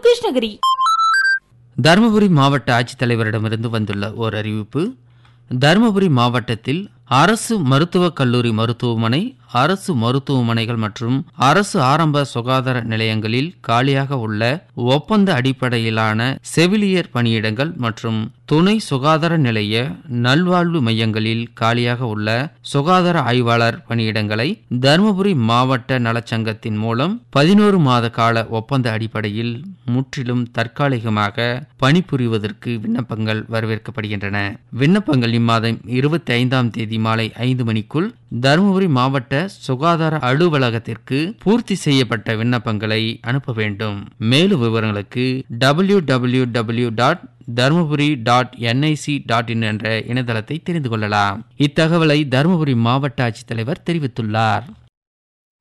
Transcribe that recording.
கிருஷ்ணகிரி தருமபுரி மாவட்ட ஆட்சித்தலைவரிடமிருந்து வந்துள்ள ஓர் அறிவிப்பு தருமபுரி மாவட்டத்தில் அரசு மருத்துவக் கல்லூரி மருத்துவமனை அரசு மருத்துவமனைகள் மற்றும் அரசு ஆரம்ப சுகாதார நிலையங்களில் காலியாக உள்ள ஒப்பந்த அடிப்படையிலான செவிலியர் பணியிடங்கள் மற்றும் துணை சுகாதார நிலைய நல்வாழ்வு மையங்களில் காலியாக உள்ள சுகாதார ஆய்வாளர் பணியிடங்களை தருமபுரி மாவட்ட நலச்சங்கத்தின் மூலம் பதினோரு மாத கால ஒப்பந்த அடிப்படையில் முற்றிலும் தற்காலிகமாக பணிபுரிவதற்கு விண்ணப்பங்கள் வரவேற்கப்படுகின்றன விண்ணப்பங்கள் இம்மாதம் இருபத்தி ஐந்தாம் தேதி மாலை ஐந்து மணிக்குள் தருமபுரி மாவட்ட சுகாதார அலுவலகத்திற்கு பூர்த்தி செய்யப்பட்ட விண்ணப்பங்களை அனுப்ப வேண்டும் மேலும் விவரங்களுக்கு W W W dot Dharmapuri dot NIC dot in என்ற இணையதளத்தை தெரிந்து கொள்ளலாம் இத்தகவலை தருமபுரி மாவட்ட ஆட்சித்தலைவர் தெரிவித்துள்ளார்